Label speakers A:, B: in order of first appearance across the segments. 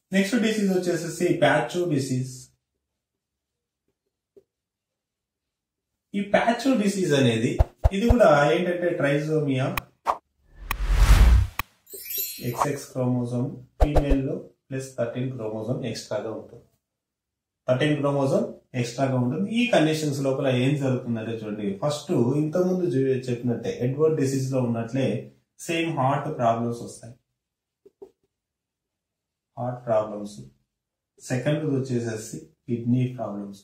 A: next disease వచ్చేసేసి ప్యాచో disease ఈ ప్యాచో disease అనేది ఇది కూడా ఏంటంటే ట్రైజోమియా ఎక్స్ఎక్స్ క్రోమోజోమ్ ఫీమేల్ లో ప్లస్ థర్టీన్ క్రోమోజోమ్ ఎక్స్ట్రాగా ఉంటుంది థర్టీన్ క్రోమోజోమ్ ఎక్స్ట్రాగా ఉంటుంది ఈ కండిషన్స్ లోపల ఏం జరుగుతుందంటే చూడండి ఫస్ట్ ఇంతకుముందు చూ- చెప్పినట్టే ఎడ్వర్డ్ డిసీజ్ లో ఉన్నట్లే సేమ్ హార్ట్ ప్రాబ్లమ్స్ వస్తాయి హార్ట్ ప్రాబ్లమ్స్ సెకండ్ వచ్చేసేసి కిడ్నీ ప్రాబ్లమ్స్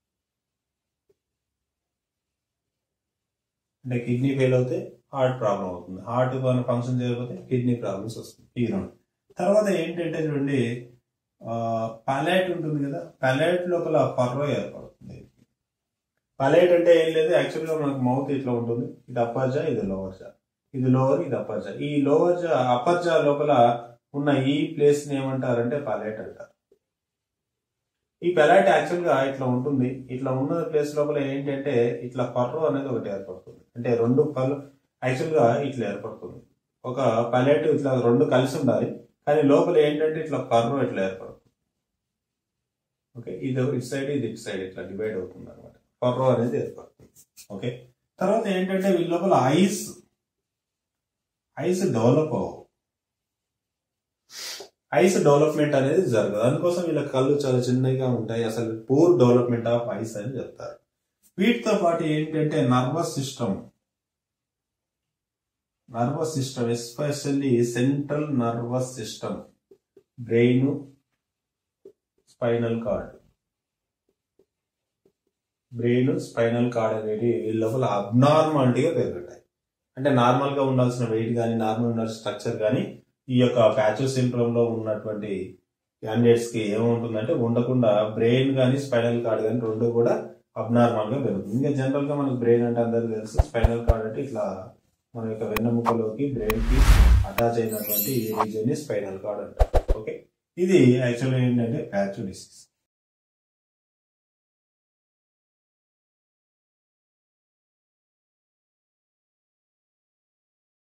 A: అంటే కిడ్నీ ఫెయిల్ అవుతే హార్ట్ ప్రాబ్లం అవుతుంది హార్ట్ మన ఫంక్షన్ చేయకపోతే కిడ్నీ ప్రాబ్లమ్స్ వస్తుంది ఈ రెండు తర్వాత ఏంటంటే చూడండి పలైట్ ఉంటుంది కదా పలైట్ లోపల పర్వ ఏర్పడుతుంది పలైట్ అంటే ఏం లేదు యాక్చువల్గా మనకు మౌత్ ఇట్లా ఉంటుంది ఇది అప్పర్ జా ఇది లోవర్ జా ఇది లోవర్ ఇది అప్పర్ జా ఈ లోవర్ జా అప్పర్ జా లోపల ఉన్న ఈ ప్లేస్ ని ఏమంటారంటే పలైట్ అంటారు ఈ పెలైట్ యాక్చువల్ గా ఇట్లా ఉంటుంది ఇట్లా ఉన్న ప్లేస్ లోపల ఏంటంటే ఇట్లా పర్రు అనేది ఒకటి ఏర్పడుతుంది అంటే రెండు పళ్ళు యాక్చువల్ గా ఇట్లా ఏర్పడుతుంది ఒక పలెట్ ఇట్లా రెండు కలిసి ఉండాలి కానీ లోపల ఏంటంటే ఇట్లా పర్రు ఇట్లా ఏర్పడుతుంది ఓకే ఇది ఇటు సైడ్ ఇది ఇటు సైడ్ ఇట్లా డివైడ్ అవుతుంది అనమాట పర్రు అనేది ఏర్పడుతుంది ఓకే తర్వాత ఏంటంటే వీళ్ళ లోపల ఐస్ ఐస్ డెవలప్ అవ్వవు ఐస్ డెవలప్మెంట్ అనేది జరగదు అందుకోసం వీళ్ళ కళ్ళు చాలా చిన్నగా ఉంటాయి అసలు పూర్ డెవలప్మెంట్ ఆఫ్ ఐస్ అని చెప్తారు వీటితో పాటు ఏంటంటే nervous system nervous system especially central nervous system brain spinal cord brain spinal cord అనేవి వీళ్ళ లోపల అబ్నార్మాలిటీగా పెరుగుతాయి అంటే నార్మల్ గా ఉండాల్సిన వెయిట్ కానీ నార్మల్ ఉండాల్సిన స్ట్రక్చర్ కానీ ఈ యొక్క ప్యాచో సిండ్రోమ్ లో ఉన్నటువంటి క్యాండిడేట్స్ కి ఏముంటుందంటే ఉండకుండా బ్రెయిన్ కానీ స్పైనల్ కార్డ్ కానీ రెండు కూడా అబ్నార్మల్ గా పెరుగుతుంది ఇంకా జనరల్ గా మనకు బ్రెయిన్ అంటే అందరికీ తెలుసు స్పైనల్ కార్డ్ అంటే ఇట్లా మన యొక్క వెన్నెముకలోకి బ్రెయిన్ కి అటాచ్ అయినటువంటి ఈ రీజన్ ని స్పైనల్ కార్డ్ అంటారు ఓకే ఇది యాక్చువల్గా ఏంటంటే ప్యాచో డిసీజ్